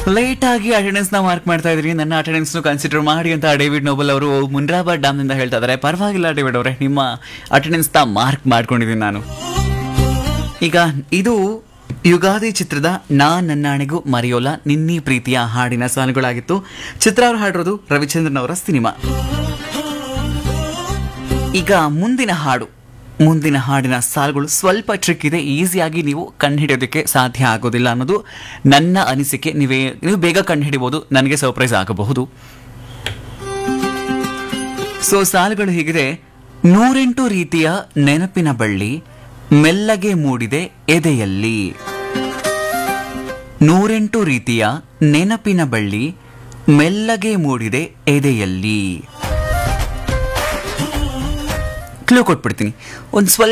late ಆಗಿ attendance ನ mark ಮಾಡ್ತಾ ಇದ್ರಿ ನನ್ನ ಅಟೆಂಡೆನ್ಸ್ ಕನ್ಸಿಡರ್ ಮಾಡಿ ಅಂತ ಡೇವಿಡ್ ನೋಬಲ್ ಅವರು ಮುನ್ರಾಬಾದ್ ಡ್ಯಾಮ್ ನಿಂದ ಹೇಳ್ತಾ ಇದಾರೆ ಪರವಾಗಿಲ್ಲ ಡೇವಿಡ್ ಅವರೇ ನಿಮ್ಮ ಅಟೆಂಡೆನ್ಸ್ ನ ಮಾರ್ಕ್ ಮಾಡ್ಕೊಂಡಿದ್ದೀನಿ ನಾನು ಈಗ ಇದು ಯುಗಾದಿ ಚಿತ್ರದ ನಾ ನನ್ನಾಣೆಗೂ ಮರೆಯೋಲ್ಲ ನಿನ್ನಿ ಪ್ರೀತಿಯ ಹಾಡಿನ ಸಾಲುಗಳಾಗಿತ್ತು ಚಿತ್ರ ಅವರು ಹಾಡಿರೋದು ರವಿಚಂದ್ರನ್ ಅವರ ಸಿನಿಮಾ ಈಗ ಮುಂದಿನ ಹಾಡು ಮುಂದಿನ ಹಾಡಿನ ಸಾಲುಗಳು ಸ್ವಲ್ಪ ಟ್ರಿಕ್ ಇದೆ ಈಸಿಯಾಗಿ ನೀವು ಕಂಡುಹಿಡಿಯೋದಕ್ಕೆ ಸಾಧ್ಯ ಆಗೋದಿಲ್ಲ ಅನ್ನೋದು ನನ್ನ ಅನಿಸಿಕೆ ನೀವೇ ನೀವು ಬೇಗ ಕಂಡುಹಿಡಿಬಹುದು ನನಗೆ ಸರ್ಪ್ರೈಸ್ ಆಗಬಹುದು ಸೊ ಸಾಲುಗಳು ಹೀಗಿದೆ ನೂರೆಂಟು ರೀತಿಯ ನೆನಪಿನ ಬಳ್ಳಿ ಮೆಲ್ಲಗೆ ಮೂಡಿದೆ ಎದೆಯಲ್ಲಿ ನೂರೆಂಟು ರೀತಿಯ ನೆನಪಿನ ಬಳ್ಳಿ ಮೆಲ್ಲಗೆ ಮೂಡಿದೆ ಎದೆಯಲ್ಲಿ ಕ್ಲೂ ಕೊಟ್ಬಿಡ್ತೀನಿ ಒಂದು ಸ್ವಲ್ಪ